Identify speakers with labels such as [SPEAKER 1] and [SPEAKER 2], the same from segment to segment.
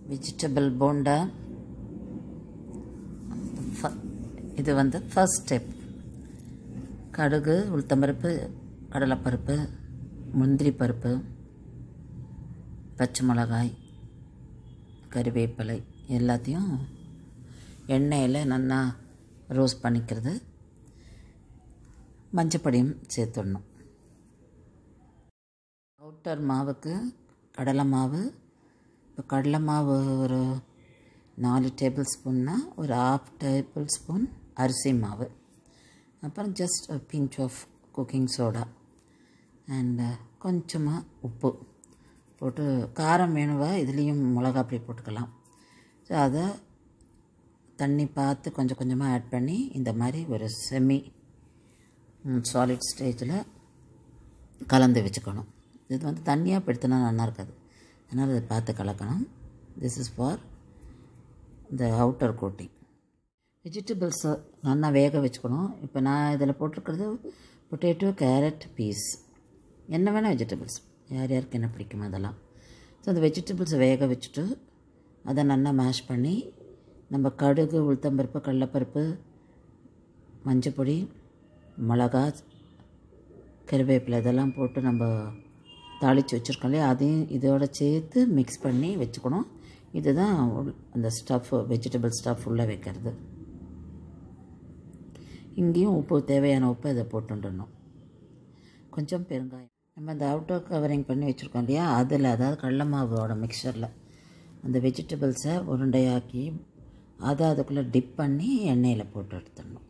[SPEAKER 1] vegetable bonda ஃப- இது வந்து ஃபர்ஸ்ட் ஸ்டெப் கடுகு உளுத்தம்பருப்பு கடலைப்பருப்பு முந்திரி பருப்பு பச்சை மிளகாய் கறிவேப்பிலை எல்லாத்தையும் எண்ணெயில் நல்லா ரோஸ்ட் பண்ணிக்கிறது மஞ்சப்பொடியும் சேர்த்துடணும் அவுட்டர் மாவுக்கு கடலை மாவு இப்போ கடலை மாவு ஒரு நாலு டேபிள் ஸ்பூன்னா ஒரு ஆஃப் டேபிள் ஸ்பூன் அரிசி மாவு அப்புறம் just pinch of cooking soda and கொஞ்சமாக உப்பு போட்டு காரம் வேணுவா இதுலேயும் மிளகா அப்படி போட்டுக்கலாம் ஸோ அதை தண்ணி பார்த்து கொஞ்சம் கொஞ்சமாக ஆட் பண்ணி இந்த மாதிரி ஒரு செமி சாலிட் ஸ்டேஜில் கலந்து வச்சுக்கணும் இது வந்து தண்ணியாக படுத்தினா நல்லா இருக்காது அதனால் இதை பார்த்து கலக்கணும் திஸ் இஸ் ஃபார் இந்த அவுட்டர் கோட்டிங் வெஜிடபிள்ஸை நல்லா வேக வச்சுக்கணும் இப்போ நான் இதில் போட்டிருக்கிறது பொட்டேட்டோ கேரட் பீஸ் என்ன வேணால் வெஜிடபிள்ஸ் யார் யாருக்கு என்ன பிடிக்குமோ அதெல்லாம் ஸோ அந்த வெஜிடபிள்ஸை வேக வச்சுட்டு அதை நல்லா மேஷ் பண்ணி நம்ம கடுகு உளுத்தம்பருப்பு கடலப்பருப்பு மஞ்சப்பொடி மிளகா கருவேப்பிலை இதெல்லாம் போட்டு நம்ம தாளித்து வச்சுருக்கோம் இல்லையா அதையும் இதோட சேர்த்து மிக்ஸ் பண்ணி வச்சுக்கணும் இதுதான் உள்- அந்த ஸ்டஃப் வெஜிடபிள் ஸ்டஃப் உள்ளே வைக்கிறது இங்கேயும் உப்பு தேவையான உப்பு இதை போட்டுடணும் கொஞ்சம் பெருங்காயம் நம்ம அந்த அவுட்டர் கவரிங் பண்ணி வச்சுருக்கோம் இல்லையா அதில் அதாவது கடல மாவோட மிக்சரில் அந்த வெஜிடபிள்ஸை உருண்டையாக்கி அதை அதுக்குள்ளே டிப் பண்ணி எண்ணெயில் போட்டு எடுத்துடணும்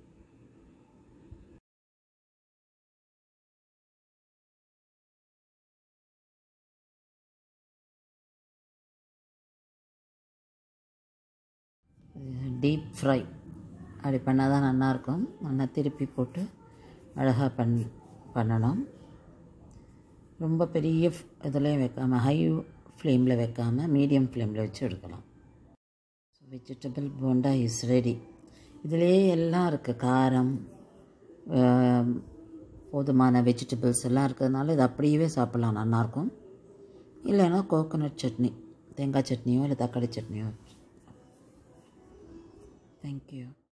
[SPEAKER 1] டீப் ஃப்ரை அப்படி பண்ணால் தான் நல்லாயிருக்கும் நல்லா திருப்பி போட்டு அழகாக பண் பண்ணணும் ரொம்ப பெரிய இதுலேயும் வைக்காமல் ஹை ஃப்ளேமில் வைக்காமல் மீடியம் ஃப்ளேமில் வச்சு எடுக்கலாம் வெஜிடபிள் போண்டா இஸ் ரெடி இதுலேயே எல்லாம் இருக்குது காரம் ஆம், போதுமான வெஜிடபிள்ஸ் எல்லாம் இருக்கிறதுனால இது அப்படியே சாப்பிட்லாம் நல்லாயிருக்கும் இல்லைன்னா கோகோனட் சட்னி தேங்காய் சட்னியோ இல்லை தக்காளி சட்னியோ தேங்க்யூ